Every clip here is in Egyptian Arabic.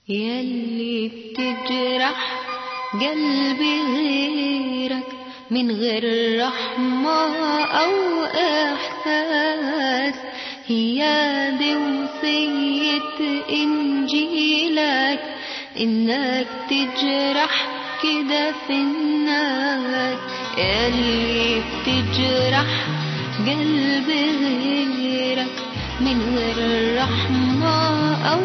يلي بتجرح قلبي غيرك من غير رحمة أو إحساس هي دي وصية إنجيلك إنك تجرح كده في الناس اللي بتجرح قلبي غيرك من غير رحمة أو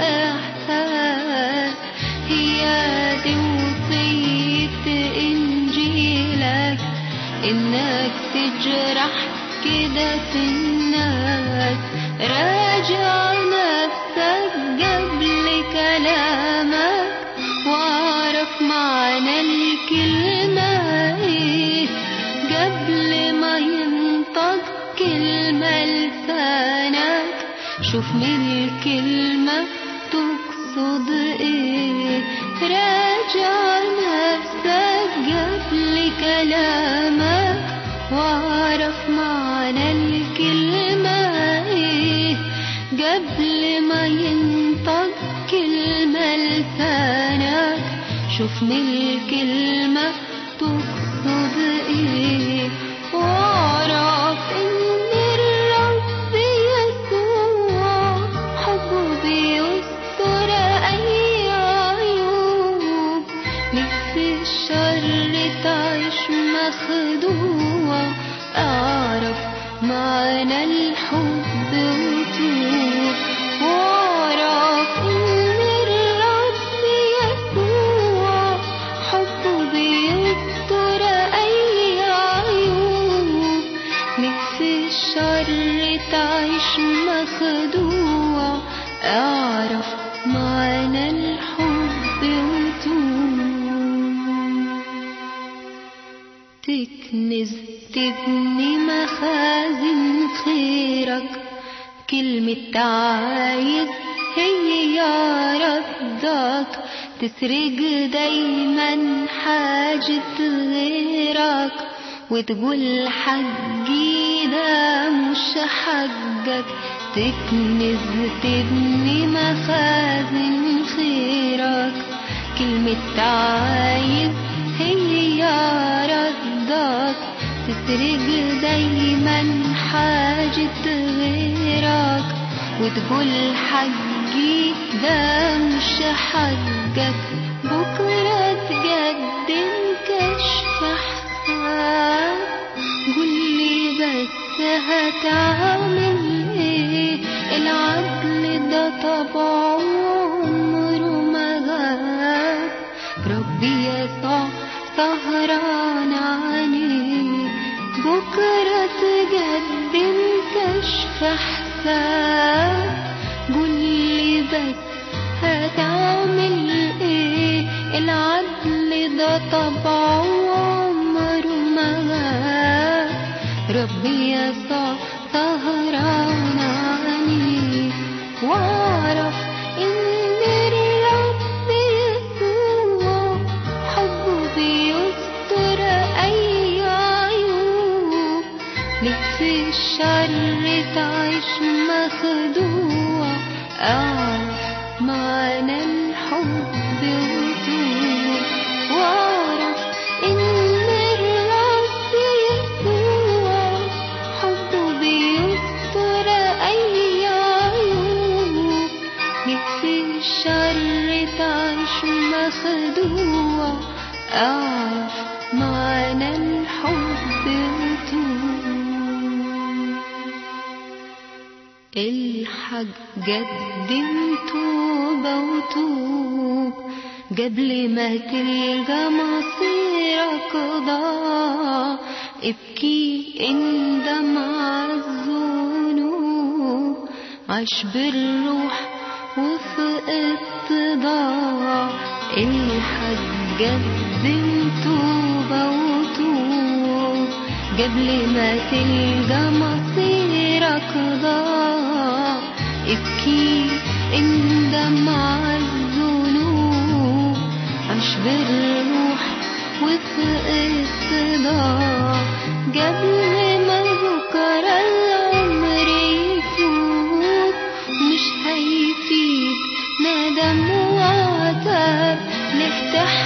إحساس هي دي وصية إنجيلك إنك تجرح كده في الناس راجع نفسك قبل كلامك واعرف معنى الكلمة ايه قبل ما ينطق كلمة لسانك شوف من الكلمة تقصد ايه راجع نفسك قبل كلامك واعرف معنى الكلمة ايه قبل ما ينطق كلمة لسانك شوف من الكلمة تقصد ايه واعرف ان الرب يسوع حبه بيستر اي عيوب نفس الشر تعيش مخدوع اعرف معنى الحب وتوب واعرف ان الرب يسوع حبه بيستر اي عيوب نفس الشر تعيش مخدوع اعرف معنى الحب وتوب تكنز تبني مخازن خيرك كلمة عايز هي يا ردك تسرق دايما حاجة غيرك وتقول حقي ده مش حقك تكنز تبني مخازن خيرك كلمة عايز هي يا ردك تسرق دايما حاجة غيرك وتقول حقي ده مش حقك بكرة تقدم كشف حساب قولي بس هتعمل ايه العدل ده طبعه عمره ما غاب ربي يسوع سهران عليه بكرة تقدم كشف حساب قولي بس هتعمل ايه العدل ده طبعه عمره ما غاب ربي يسوع سهران عليه واعرف ان الرب يسوع حبه بيستر اي عيوب نفس الشر تعيش مخدوع اعرف معنى الحب وتوب واعرف ان الرب يسوع حبه بيستر اي عيوب نفس الشر تعيش مخدوع اعرف معنى الحب وتوب الحق قدم توبة وتوب قبل ما تلقى مصيرك ضاع ابكي اندم على الذنوب عش بالروح وفي اتضاع الحق قدم توبة وتوب قبل ما تلقى مصيرك ضاع ابكي اندم على الذنوب عش بالروح وفي اتضاع قبل ما بكرة العمر يفوت مش هيفيد ندم وعد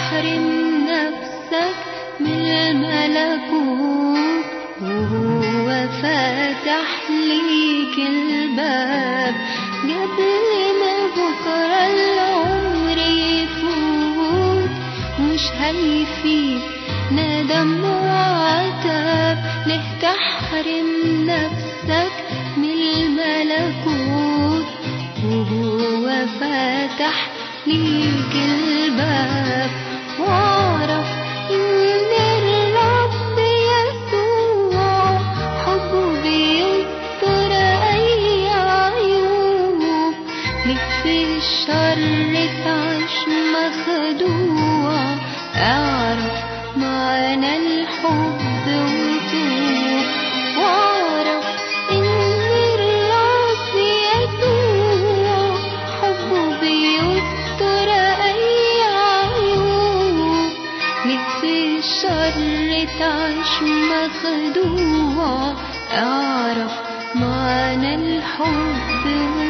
تحرم نفسك من الملكوت وهو فاتح ليك الباب قبل ما بكرة العمر يفوت مش هيفيد ندم وعتاب ليه تحرم نفسك من الملكوت وهو فاتح ليك الباب واعرف ان الرب يسوع حبه بيستر اي عيوب ليك في الشر تعيش مخدوع اعرف معنى الحب وتوب واعرف ان الرب يسوع حبه بيستر اي عيوب ليك في الشر تعيش مخدوع اعرف معنى الحب